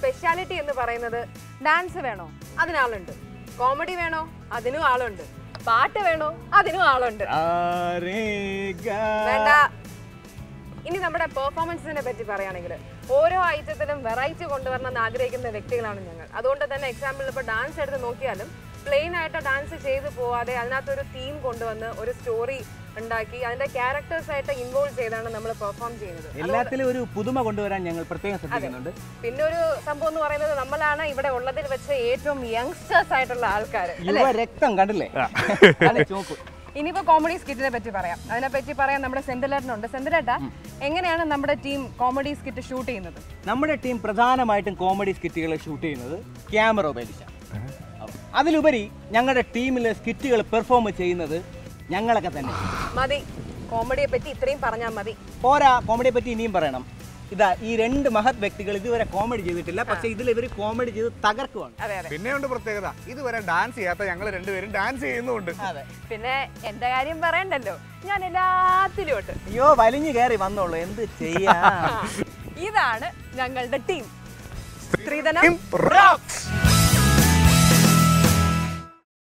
Speciality എന്ന് പറയുന്നത് dance വേണോ അതിനാളുണ്ട് കോമഡി വേണോ അതിനും ആളുണ്ട് പാട്ട് വേണോ അതിനും ആളുണ്ട് വേണ്ട ഇനി നമ്മുടെ പെർഫോമൻസിനെ പറ്റി പറയുകയാണെങ്കിൽ ഓരോ ഐറ്റത്തിലും വെറൈറ്റി കൊണ്ടുവരണം എന്ന് ആഗ്രഹിക്കുന്ന വ്യക്തികളാണ് ഞങ്ങൾ അതുകൊണ്ട് തന്നെ എക്സാമ്പിൾ ഇപ്പോൾ ഡാൻസ് എടുത്ത് നോക്കിയാലും പ്ലെയിൻ ആയിട്ട് ഡാൻസ് ചെയ്തു പോവാതെ അതിനകത്തൊരു തീം കൊണ്ടുവന്ന് ഒരു സ്റ്റോറി ഉണ്ടാക്കി അതിന്റെ ക്യാരക്ടേഴ്സ് ആയിട്ട് ഇൻവോൾവ് ചെയ്താണ് നമ്മൾ പെർഫോം ചെയ്യുന്നത് എല്ലാത്തിലും ഒരു പുതുമ കൊണ്ടുവരാൻ ഞങ്ങൾ പ്രത്യേകം ശ്രദ്ധിക്കുന്നുണ്ട് പിന്നെ ഒരു സംഭവം എന്ന് പറയുന്നത് നമ്മളാണ് ഇവിടെ ഉള്ളതിൽ വെച്ച് ഏറ്റവും യങ്സ്റ്റേഴ്സ് ആയിട്ടുള്ള ആൾക്കാർ യുവ രക്തം കണ്ടില്ലേ അതെ ചോക്ക് ഇനിയിപ്പോ കോമഡി സ്കിറ്റിനെ പറ്റി പറയാം അതിനെ പറ്റി പറയാൻ നമ്മുടെ സെന്തിലേട്ടനുണ്ട് സെന്തിലേട്ട എങ്ങനെയാണ് നമ്മുടെ ടീം കോമഡി സ്കിറ്റ് ഷൂട്ട് ചെയ്യുന്നത് നമ്മുടെ ടീം പ്രധാനമായിട്ടും കോമഡി സ്കിറ്റുകൾ ഷൂട്ട് ചെയ്യുന്നത് ക്യാമറ ഉപയോഗിച്ചാണ് അതിലുപരി ഞങ്ങളുടെ ടീമിലെ സ്കിറ്റുകൾ പെർഫോം ചെയ്യുന്നത് ഞങ്ങളൊക്കെ തന്നെ മതി കോമഡിയെ പറ്റി ഇത്രയും പറഞ്ഞാൽ മതി പോരാ കോമഡിയെ പറ്റി ഇനിയും പറയണം ഇതാ ഈ രണ്ട് മഹത് വ്യക്തികൾ ഇതുവരെ കോമഡി ചെയ്തിട്ടില്ല പക്ഷെ ഇതിൽ ഇവർ കോമഡി ചെയ്ത് തകർക്കുവാണ് അതെ അതെ പിന്നെ ഉണ്ട് പ്രത്യേകത ഇതുവരെ ഡാൻസ് ചെയ്യാത്ത ഞങ്ങൾ രണ്ടുപേരും ഡാൻസ് ചെയ്യുന്നുണ്ട് അതെ പിന്നെ എന്റെ കാര്യം പറയണ്ടല്ലോ ഞാൻ എല്ലാത്തിലും ഉണ്ട് അയ്യോ വലിഞ്ഞു കയറി വന്നോളൂ എന്ത് ചെയ്യാ ഇതാണ് ഞങ്ങളുടെ ടീം സ്ത്രീധനം Rocks!